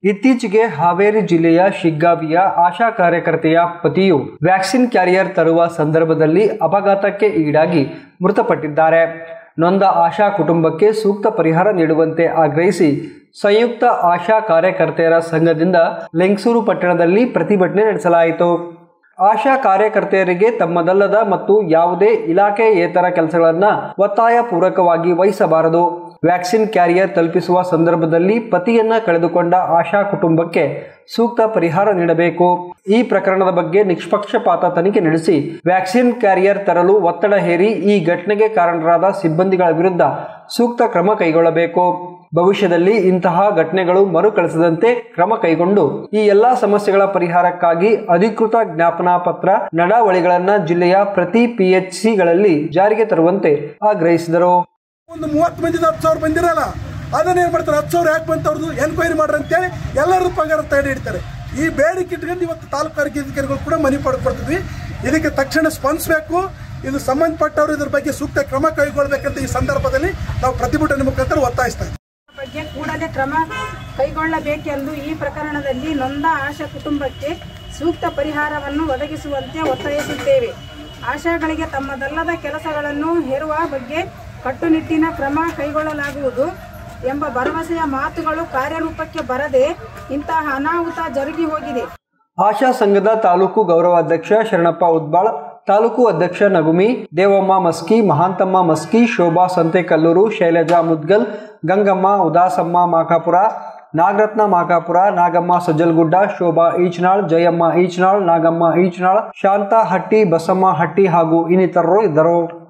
ಇತ್ತೀಚೆಗೆ ಹಾವೇರಿ ಜಿಲ್ಲೆಯ ಶಿಗ್ಗಾವಿಯ ಆಶಾ ಕಾರ್ಯಕರ್ತೆಯ ಪತಿಯು vaccine carrier ತರುವ ಸಂದರ್ಭದಲ್ಲಿ ಅಪಘಾತಕ್ಕೆ ಈಡಾಗಿ ಮೃತಪಟ್ಟಿದ್ದಾರೆ ನೊಂದ ಆಶಾ ಕುಟುಂಬಕ್ಕೆ ಸೂಕ್ತ ಪರಿಹಾರ ನೀಡುವಂತೆ ಆಗ್ರಹಿಸಿ ಸಂಯುಕ್ತ ಆಶಾ ಕಾರ್ಯಕರ್ತೆಯರ ಸಂಘದಿಂದ ಲೆಂಗಸೂರು ಪಟ್ಟಣದಲ್ಲಿ ಪ್ರತಿಭಟನೆ ನಡೆಸಲಾಯಿತು ಆಶಾ ಕಾರ್ಯಕರ್ತೆಯರಿಗೆ ತಮ್ಮದಲ್ಲದ ಮತ್ತು ಯಾವುದೇ ಇಲಾಖೆಯೇತರ ಕೆಲಸಗಳನ್ನು ಒತ್ತಾಯ ಪೂರ್ವಕವಾಗಿ ವಹಿಸಬಾರದು ವ್ಯಾಕ್ಸಿನ್ ಕ್ಯಾರಿಯರ್ ತಲುಪಿಸುವ ಸಂದರ್ಭದಲ್ಲಿ ಪತಿಯನ್ನ ಕಳೆದುಕೊಂಡ ಆಶಾ ಕುಟುಂಬಕ್ಕೆ ಸೂಕ್ತ ಪರಿಹಾರ ನೀಡಬೇಕು ಈ ಪ್ರಕರಣದ ಬಗ್ಗೆ ನಿಷ್ಪಕ್ಷಪಾತ ತನಿಖೆ ನಡೆಸಿ ವ್ಯಾಕ್ಸಿನ್ ಕ್ಯಾರಿಯರ್ ತರಲು ಒತ್ತಡ ಹೇರಿ ಈ ಘಟನೆಗೆ ಕಾರಣರಾದ ಸಿಬ್ಬಂದಿಗಳ ವಿರುದ್ಧ ಸೂಕ್ತ ಕ್ರಮ ಕೈಗೊಳ್ಳಬೇಕು ಭವಿಷ್ಯದಲ್ಲಿ ಇಂತಹ ಘಟನೆಗಳು ಮರುಕಳಿಸದಂತೆ ಕ್ರಮ ಕೈಗೊಂಡು ಈ ಎಲ್ಲಾ ಸಮಸ್ಯೆಗಳ ಪರಿಹಾರಕ್ಕಾಗಿ ಅಧಿಕೃತ ಜ್ಞಾಪನಾ ಪತ್ರ ನಡಾವಳಿಗಳನ್ನ ಜಿಲ್ಲೆಯ ಪ್ರತಿ ಪಿಎಚ್ಸಿಗಳಲ್ಲಿ ಜಾರಿಗೆ ತರುವಂತೆ ಆಗ್ರಹಿಸಿದರು ಒಂದು ಮೂವತ್ತು ಮಂದಿದ ಹತ್ತು ಸಾವಿರ ಬಂದಿರಲ್ಲ ಅದನ್ನ ಏನ್ ಮಾಡ್ತಾರೆ ಹತ್ತು ಸಾವಿರ ಯಾಕೆ ಬಂತ ಅವ್ರದ್ದು ಎನ್ಕ್ವೈರಿ ಮಾಡ್ರಿ ಅಂತೇಳಿ ಎಲ್ಲರೂ ಪಗಾರ ತಡೆ ಹಿಡಿತಾರೆ ಈ ಬೇಡಿಕೆ ಇಟ್ಕೊಂಡು ಇವತ್ತು ತಾಲೂಕು ಆರೋಗ್ಯ ಅಧಿಕಾರಿಗಳು ಕೂಡ ಮನವಿ ಪಡ್ಕೊಡ್ತಿದ್ವಿ ಇದಕ್ಕೆ ತಕ್ಷಣ ಸ್ಪಂದಿಸಬೇಕು ಇದು ಸಂಬಂಧಪಟ್ಟವರು ಇದ್ರ ಬಗ್ಗೆ ಸೂಕ್ತ ಕ್ರಮ ಕೈಗೊಳ್ಬೇಕಂತ ಈ ಸಂದರ್ಭದಲ್ಲಿ ನಾವು ಪ್ರತಿಭಟನೆ ಮುಖಾಂತರ ಒತ್ತಾಯಿಸ್ತಾ ಇದ್ದೀವಿ ಬಗ್ಗೆ ಕೂಡಲೇ ಕ್ರಮ ಕೈಗೊಳ್ಳಬೇಕೆಂದು ಈ ಪ್ರಕರಣದಲ್ಲಿ ನೊಂದ ಆಶಾ ಕುಟುಂಬಕ್ಕೆ ಸೂಕ್ತ ಪರಿಹಾರವನ್ನು ಒದಗಿಸುವಂತೆ ಒತ್ತಾಯಿಸುತ್ತೇವೆ ಆಶಾಗಳಿಗೆ ತಮ್ಮದಲ್ಲದ ಕೆಲಸಗಳನ್ನು ಹೇರುವ ಬಗ್ಗೆ ಕಟ್ಟುನಿಟ್ಟಿನ ಕ್ರಮ ಕೈಗೊಳ್ಳಲಾಗುವುದು ಎಂಬ ಭರವಸೆಯ ಮಾತುಗಳು ಕಾರ್ಯರೂಪಕ್ಕೆ ಬರದೆ ಇಂತಹ ಅನಾಹುತ ಜರುಗಿ ಹೋಗಿದೆ ಆಶಾ ಸಂಘದ ತಾಲೂಕು ಗೌರವಾಧ್ಯಕ್ಷ ಶರಣಪ್ಪ ಉದ್ಬಾಳ್ ತಾಲೂಕು ಅಧ್ಯಕ್ಷ ನಗುಮಿ ದೇವಮ್ಮ ಮಸ್ಕಿ ಮಹಾಂತಮ್ಮ ಮಸ್ಕಿ ಶೋಭಾ ಸಂತೆಕಲ್ಲೂರು ಶೈಲಜಾ ಮುದ್ಗಲ್ ಗಂಗಮ್ಮ ಉದಾಸಮ್ಮ ಮಾಕಾಪುರ ನಾಗರತ್ನ ಮಾಕಾಪುರ ನಾಗಮ್ಮ ಸಜ್ಜಲ್ಗುಡ್ಡ ಶೋಭಾ ಈಚನಾಳ್ ಜಯಮ್ಮ ಈಚನಾಳ್ ನಾಗಮ್ಮ ಈಚನಾಳ್ ಶಾಂತಾ ಹಟ್ಟಿ ಬಸಮ್ಮ ಹಟ್ಟಿ ಹಾಗೂ ಇನ್ನಿತರರು ಇದ್ದರು